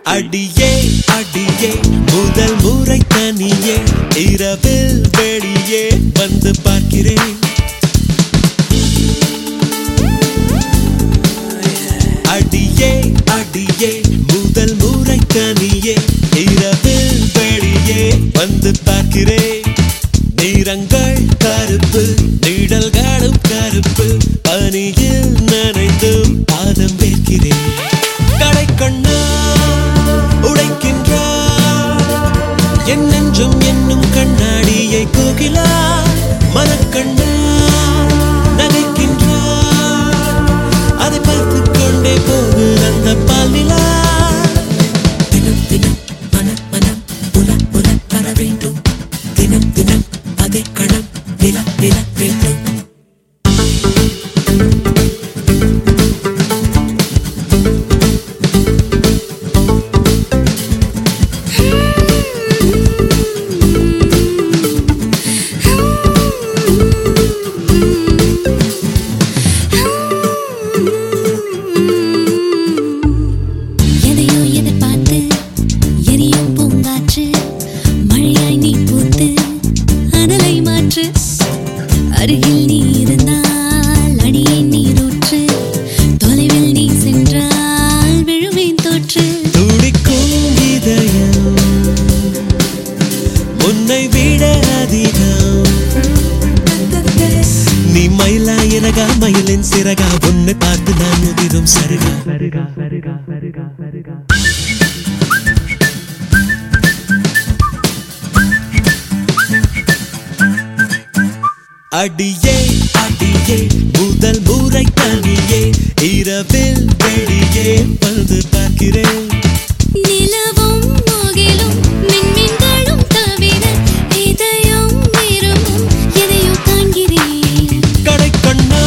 அடியே அடியே முதல் முறை தனியே இரவில் வெளியே வந்து பார்க்கிறேன் அடியே அடியே முதல் முறை தனியே இரவில் வெளியே வந்து பார்க்கிறேன் நிறங்கள் கருப்பு நிழல்களும் கருப்பு பனியில் நனைந்தும் பாதம் வைக்கிறேன் கடை கண்ணா உடைக்கின்றார் என் நெஞ்சும் என்னும் கண்ணாடியை கோகிலா மனக்கண்ணா நகைக்கின்றார் அதை பார்த்து கொண்டே போகு அந்த பாலிலா தினம் தினம் மனம் மனம் உல உல வர வேண்டும் தினம் தினம் அதே கணம் நில நில வேண்டும் எதையோ எதிர்பார்த்து எரியும் பூங்காற்று மழையாய் நீ பூத்து அனலை மாற்று அருகில் நீ இருந்தால் அடியே நீரூற்று தொலைவில் நீ சென்றால் விழுவேன் தோற்று துடிக்கும் இதயம் உன்னை விட அதிகம் நீ மயிலா இறகா மயிலின் சிறகா உன்னை பார்த்து நான் முதிரும் சருகா அடியே அடியே முதல் முறை தனியே இரவில் வெளியே வந்து பார்க்கிறேன் நிலவும் முகிலும் மின்மின்களும் தவிர இதயம் விரும்பும் எதையோ காண்கிறேன் கடை கண்ணா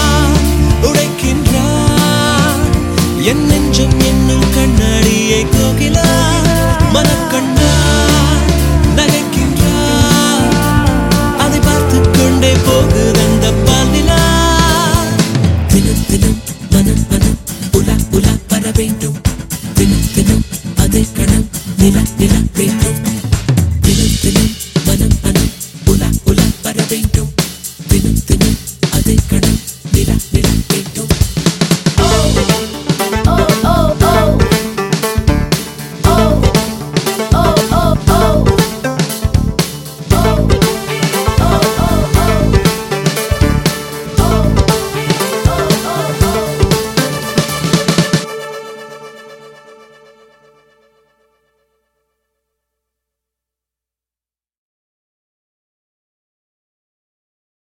உடைக்கின்றார் என் நெஞ்சம் என்னும் கண்ணாடியை கோகிலா மனக்கண்ணா நகைக்கின்றார் அதை பார்த்து கொண்டே போகுது அந்த பாலிலா தினம் தினம் மனம் மனம் உலா உலா வர வேண்டும் தினம் தினம் அதே கணம் நில நில